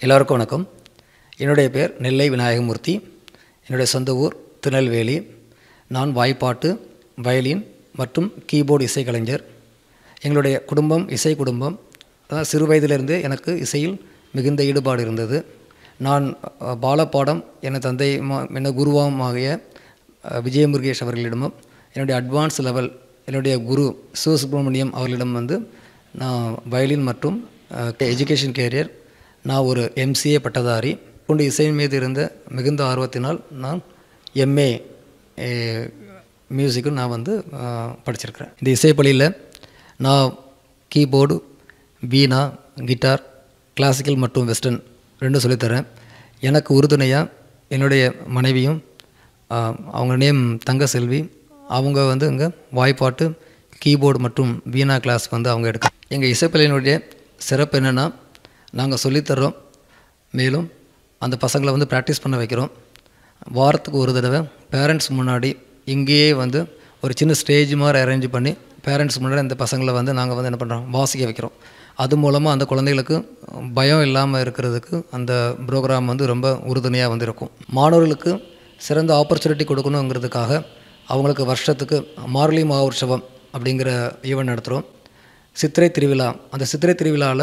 எல்லாருக்கும் வணக்கம் என்னுடைய பேர் நெல்லை விநாயகமூர்த்தி என்னுடைய சொந்த ஊர் திருநெல்வேலி நான் வாய்ப்பாட்டு வயலின் மற்றும் கீபோர்டு இசைக்கலைஞர் எங்களுடைய குடும்பம் இசை குடும்பம் அதான் சிறு வயதிலிருந்தே எனக்கு இசையில் மிகுந்த ஈடுபாடு இருந்தது நான் அஹ், பாலப்பாடம் எனது தந்தை மா- என குருவாமாகிய அஹ், விஜயமுருகேஷ் அவர்களிடமும் என்னுடைய அட்வான்ஸ் லெவல் என்னுடைய குரு சிவசுப்ரமணியம் அவர்களிடம் வந்து நான் வயலின் மற்றும் எஜுகேஷன் கேரியர் நான் ஒரு எம்சிஏ பட்டதாரி கொண்டு இசையின் மீது இருந்த மிகுந்த ஆர்வத்தினால் நான் எம்ஏ மியூசிக்கும் நான் வந்து அஹ், படிச்சிருக்கிறேன் இந்த இசைப்பள்ளியில் நான் கீபோர்டு வீணா கிட்டார் கிளாசிக்கல் மற்றும் வெஸ்டர்ன் ரெண்டும் சொல்லித்தரேன் எனக்கு உறுதுணையாக என்னுடைய மனைவியும் ஆஹ், அவங்க நேம் தங்க செல்வி அவங்க வந்து இங்கே வாய்ப்பாட்டு கீபோர்டு மற்றும் வீணா கிளாஸ் வந்து அவங்க எடுக்க எங்கள் இசைப்பள்ளியினுடைய சிறப்பு என்னென்னா நாங்கள் சொல்லித்தர்றோம் மேலும் அந்த பசங்களை வந்து ப்ராக்டிஸ் பண்ண வைக்கிறோம் வாரத்துக்கு ஒரு தடவை பேரண்ட்ஸ் முன்னாடி இங்கேயே வந்து ஒரு சின்ன ஸ்டேஜ் மாதிரி அரேஞ்ச் பண்ணி பேரண்ட்ஸ் முன்னாடி அந்த பசங்களை வந்து நாங்கள் வந்து என்ன பண்ணுறோம் வாசிக்க வைக்கிறோம் அது மூலமாக அந்த குழந்தைகளுக்கு பயம் இல்லாமல் இருக்கிறதுக்கு அந்த ப்ரோக்ராம் வந்து ரொம்ப உறுதுணையாக வந்து இருக்கும் மாணவர்களுக்கு சிறந்த ஆப்பர்ச்சுனிட்டி கொடுக்கணுங்கிறதுக்காக அவங்களுக்கு வருஷத்துக்கு மார்கழி மகோற்சவம் அப்படிங்கிற ஈவெண்ட் நடத்துகிறோம் சித்திரை திருவிழா அந்த சித்திரை திருவிழாவில்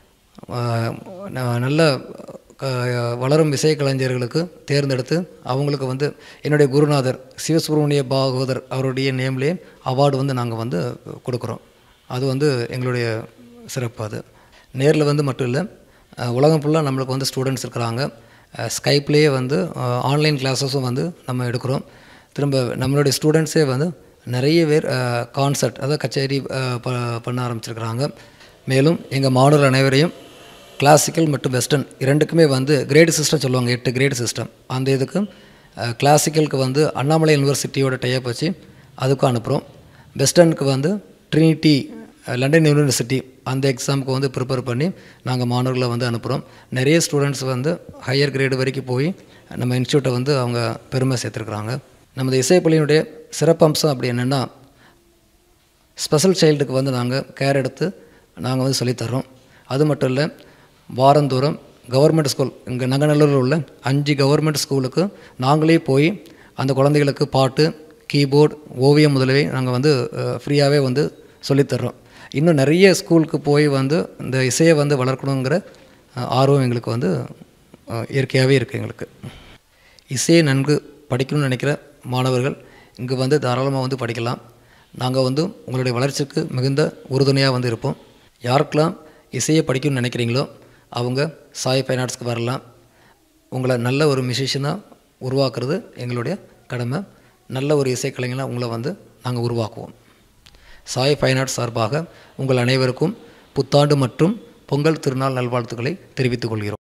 நல்ல க- வளரும் இசை கலைஞர்களுக்கு தேர்ந்தெடுத்து அவங்களுக்கு வந்து என்னுடைய குருநாதர் சிவசுப்ரமணிய பாகவதர் அவருடைய நேம்லேயே அவார்டு வந்து நாங்கள் வந்து கொடுக்குறோம் அது வந்து எங்களுடைய சிறப்பு அது நேரில் வந்து மட்டும் இல்லை அஹ், உலகம் ஃபுல்லாக நம்மளுக்கு வந்து ஸ்டூடெண்ட்ஸ் இருக்கிறாங்க ஸ்கைப்லேயே வந்து ஆன்லைன் கிளாஸஸும் வந்து நம்ம எடுக்கிறோம் திரும்ப நம்மளுடைய ஸ்டூடெண்ட்ஸே வந்து நிறைய பேர் கான்சர்ட் அதாவது கச்சேரி அஹ், ப பண்ண ஆரம்பிச்சிருக்கிறாங்க மேலும் எங்கள் மாணவர்கள் அனைவரையும் கிளாசிக்கல் மற்றும் வெஸ்டர்ன் இரண்டுக்குமே வந்து கிரேடு சிஸ்டம் சொல்லுவாங்க எட்டு கிரேடு சிஸ்டம் அந்த இதுக்கு கிளாசிக்கலுக்கு வந்து அண்ணாமலை யூனிவர்சிட்டியோட டைப் வச்சு அதுக்கும் அனுப்புகிறோம் வெஸ்டர்னுக்கு வந்து ட்ரினிட்டி அஹ், லண்டன் யூனிவர்சிட்டி அந்த எக்ஸாமுக்கு வந்து ப்ரிப்பேர் பண்ணி நாங்கள் மாணவர்களை வந்து அனுப்புகிறோம் நிறைய ஸ்டூடெண்ட்ஸ் வந்து ஹையர் கிரேடு வரைக்கும் போய் நம்ம இன்ஸ்டியூட்டை வந்து அவங்க பெருமை சேர்த்துருக்குறாங்க நமது இசைப்பள்ளியினுடைய சிறப்பம்சம் அப்படி என்னென்னா ஸ்பெஷல் சைல்டுக்கு வந்து நாங்கள் கேர் எடுத்து நாங்கள் வந்து சொல்லித்தர்றோம் அது மட்டும் இல்லை வாரந்தோறும் கவர்மெண்ட் ஸ்கூல் இங்கே நங்கநல்லூரில் உள்ள அஞ்சு கவர்மெண்ட் ஸ்கூலுக்கு நாங்களே போய் அந்த குழந்தைகளுக்கு பாட்டு கீபோர்டு ஓவியம் முதலவே நாங்கள் வந்து ஃப்ரீயாகவே வந்து சொல்லித்தர்றோம் இன்னும் நிறைய ஸ்கூலுக்கு போய் வந்து இந்த இசையை வந்து வளர்க்கணுங்கிற அஹ், ஆர்வம் எங்களுக்கு வந்து அஹ், இயற்கையாகவே இருக்குது எங்களுக்கு இசையை நன்கு படிக்கணும்னு நினைக்கிற மாணவர்கள் இங்கே வந்து தாராளமாக வந்து படிக்கலாம் நாங்கள் வந்து உங்களுடைய வளர்ச்சிக்கு மிகுந்த உறுதுணையாக வந்து இருப்போம் யாருக்கெல்லாம் இசையை படிக்கணும்னு நினைக்கிறீங்களோ அவங்க சாய் ஃபைன் ஆர்ட்ஸ்க்கு வரலாம் உங்களை நல்ல ஒரு மியூசிஷியனாக உருவாக்குறது எங்களுடைய கடமை நல்ல ஒரு இசைக்கலைஞனாக உங்களை வந்து நாங்கள் உருவாக்குவோம் சாய் ஃபைன் ஆர்ட்ஸ் சார்பாக உங்கள் அனைவருக்கும் புத்தாண்டு மற்றும் பொங்கல் திருநாள் நல்வாழ்த்துக்களை தெரிவித்துக் கொள்கிறோம்